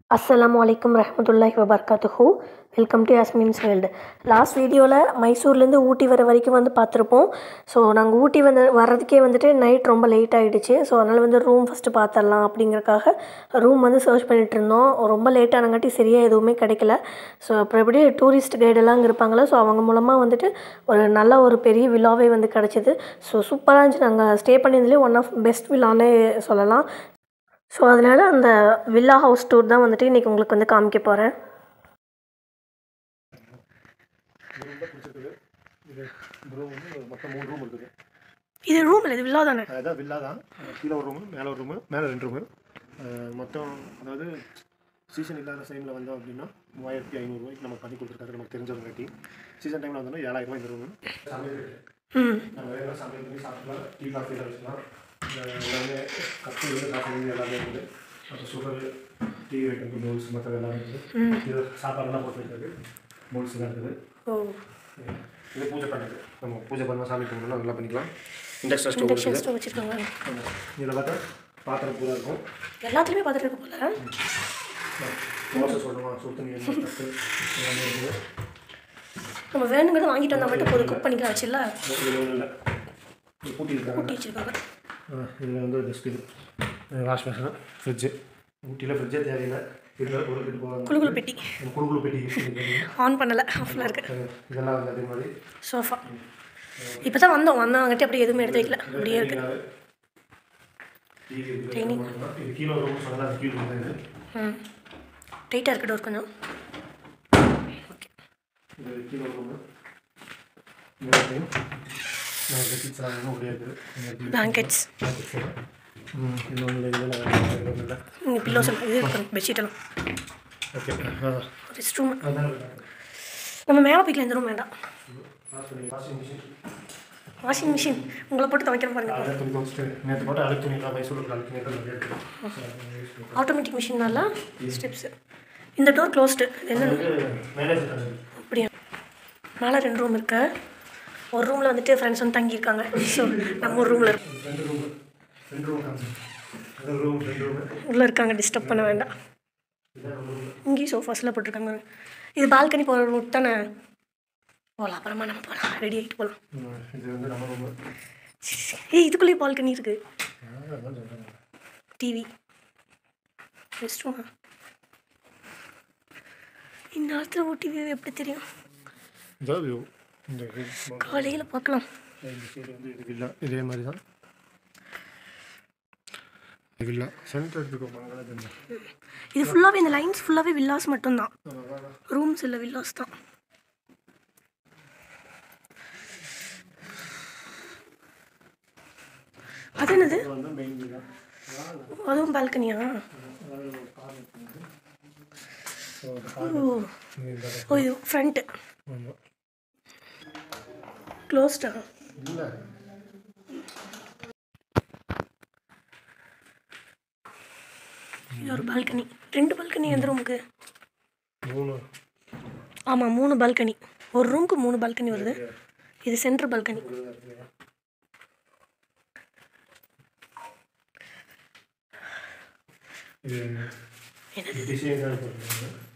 அஸ்ஸலாமு அலைக்கும் ரஹமத்துல்லாஹி வபர்காத்துஹு welcome to Yasmin's world last வீடியோவில் மைசூர்லேருந்து ஊட்டி வர வரைக்கும் வந்து பார்த்துருப்போம் ஸோ நாங்கள் ஊட்டி வந்து வர்றதுக்கே வந்துட்டு நைட் ரொம்ப லேட் ஆகிடுச்சு ஸோ அதனால் வந்து ரூம் ஃபஸ்ட்டு பார்த்துடலாம் அப்படிங்கறக்காக ரூம் வந்து சர்ச் பண்ணிட்டு இருந்தோம் ரொம்ப லேட் ஆனங்காட்டி சரியாக எதுவுமே கிடைக்கல ஸோ அப்புறம் எப்படி டூரிஸ்ட் கைடெல்லாம் அங்கே இருப்பாங்களே ஸோ அவங்க மூலமாக வந்துட்டு ஒரு நல்ல ஒரு பெரிய விழாவே வந்து கிடச்சிது ஸோ சூப்பராக இருந்துச்சு நாங்கள் ஸ்டே பண்ணியிருந்ததுலேயே ஒன் ஆஃப் பெஸ்ட் விழானே சொல்லலாம் ஸோ அதனால் அந்த வில்லா ஹவுஸ் டூர் தான் வந்துட்டு இன்றைக்கி உங்களுக்கு வந்து காமிக்க போகிறேன் ரூம் தான் பிடிச்சிருக்குது இது ரூம் வந்து மொத்தம் மூணு ரூம் இருக்குது இது ரூம் இல்லை இது வில்லா தானே அதான் வில்லா தான் கீழே ஒரு ரூமு மேலே ஒரு ரூமு மேலே ரெண்டு ரூமு மொத்தம் அதாவது சீசன் இல்லாத டைமில் வந்தோம் அப்படின்னா மூவாயிரத்தி ஐநூறுரூவாய்க்கு நம்ம பண்ணி கொடுத்துருக்காரு நமக்கு தெரிஞ்சவங்க கட்டி சீசன் டைமில் வந்தோம்னா ஏழாயிரம் ரூபாய் இந்த ரூமு சமையல் ம் நம்ம வேறு சமையல் பண்ணி சாப்பிடலாம் டீ காஃபியில் வச்சுக்கலாம் இந்த எல்லாமே கப்பு வந்து காஃபி வந்து எல்லாமே இருக்குது அப்புறம் சுகர் டீ வைக்கிறது பவுல்ஸ் மற்ற எல்லாமே இருக்குது இது சாப்பாடுலாம் போட்டு வைக்கிறது பவுல்ஸ் தான் இருக்குது ஓ இது பூஜை பண்ணுறது நம்ம பூஜை பண்ணால் சாமி கும்பிடணும் அதெல்லாம் பண்ணிக்கலாம் இண்டக்ஷன் ஸ்டவ் இண்டக்ஷன் இருக்குது ஸ்டவ் வச்சுருக்காங்க இதில் பார்த்தா பாத்திரம் பூரா இருக்கும் எல்லாத்துலேயுமே பார்த்துட்டு இருக்க போல தோசை சொல்லணும் சுடு தண்ணி எண்ணெய் தட்டு எல்லாமே இருக்குது நம்ம வேணுங்கிறத வாங்கிட்டு வந்தால் மட்டும் போதும் குக் பண்ணிக்கலாம் வச்சுல இதில் ஒன்றும் இல்லை இது பூட்டி இருக்காங்க கூட்டி வச்சுருக்காங்க இதில் வந்து ஜஸ்ட் இது வாஷ் மிஷின் ஃப்ரிட்ஜு ஊட்டியில் ஃப்ரிட்ஜே தேவையில்லை இதில் ஒரு கிட்ட போவாங்க குழுகுழு பெட்டி குடுகுழு பெட்டி யூஸ் பண்ணிருக்காங்க ஆன் பண்ணலை ஆஃபில் இருக்கு இதெல்லாம் வந்து அதே மாதிரி சோஃபா இப்போ தான் வந்தோம் வந்தாங்கட்டி அப்படியே எதுவுமே எடுத்து வைக்கல அப்படியே இருக்கு டிவி இருக்குது இது கீழே ரூம் சொன்னால் அது கீழே வந்து ம் டைட்டாக இருக்கு டோர் கொஞ்சம் ஓகே இது கீழே ரூமு இந்த நம்ம கிச்சன் வந்து அப்படியே இருக்குது பிளாங்கெட்ஸ் இது ஒன்றும் இல்லை இதில் ஒன்றும் இல்லை இங்கே பில்லோஸ் எல்லாம் இது இருக்கு பெட்ஷீட் எல்லாம் ஓகே ஆ ரெஸ்ட் ரூம் அதான் நம்ம மேலே போய்க்கலாம் இந்த ரூம் வேண்டாம் வாஷிங் மிஷின் வாஷிங் மிஷின் உங்களை போட்டு துவைக்கணும் பாருங்க அழுக்கு துணி துவைச்சிட்டு நேற்று போட்டு அழுக்கு துணிலாம் மைசூரில் அழுக்கு துணி நிறைய இருக்குது ஆட்டோமேட்டிக் மிஷின்னால ஸ்டெப்ஸு இந்த டோர் க்ளோஸ்டு என்ன வந்து மேனேஜர் கண்ணு அப்படியா மேலே ரெண்டு ரூம் இருக்கு ஒரு ரூமில் வந்துட்டு ஃப்ரெண்ட்ஸ் வந்து தங்கியிருக்காங்க ஸோ நம்ம ஒரு ரூமில் ரெண்டு ரூம் ரெண்டு ரூம் ரெண்டு ரூம் ரெண்டு ரூமு உள்ளே இருக்காங்க டிஸ்டர்ப் பண்ண வேண்டாம் இதான் ரூம் இங்கேயும் சோஃபாஸில் போட்டிருக்காங்க இது பால்கனி போகிற ரூட் தானே போகலாம் அப்புறமா நம்ம போகலாம் ரெடி ஆகிட்டு போகலாம் இது வந்து நம்ம ரூமு ஏய் இதுக்குள்ளேயே பால்கனி இருக்குது அதான் சொல்கிறேன் டிவி ரெஸ்ட் ரூமா இந்நேரத்தில் ஊட்டி வியூ எப்படி தெரியும் இதான் வியூ இந்த காலையில் பார்க்கலாம் இந்த சைடு வந்து இது வில்லா இதே மாதிரி தான் இது வில்லா சென்டர் எடுத்துக்கோ மங்கள இது ஃபுல்லாகவே இந்த லைன்ஸ் ஃபுல்லாகவே வில்லாஸ் மட்டும்தான் ரூம்ஸ் இல்லை வில்லாஸ் தான் அது என்னது வந்து மெயின் வில்லா அதுவும் பால்கனியா ஓ ஓ இது ஃப்ரண்ட்டு ஆமாம் க்ளோஸ்டா இல்லை இது ஒரு பால்கனி ரெண்டு பால்கனி எந்த ரூமுக்கு மூணு ஆமாம் மூணு பால்கனி ஒரு ரூமுக்கு மூணு பால்கனி வருது இது சென்ட்ரு பால்கனி இது என்னது டிசைன் தான் போட்டுருக்காங்க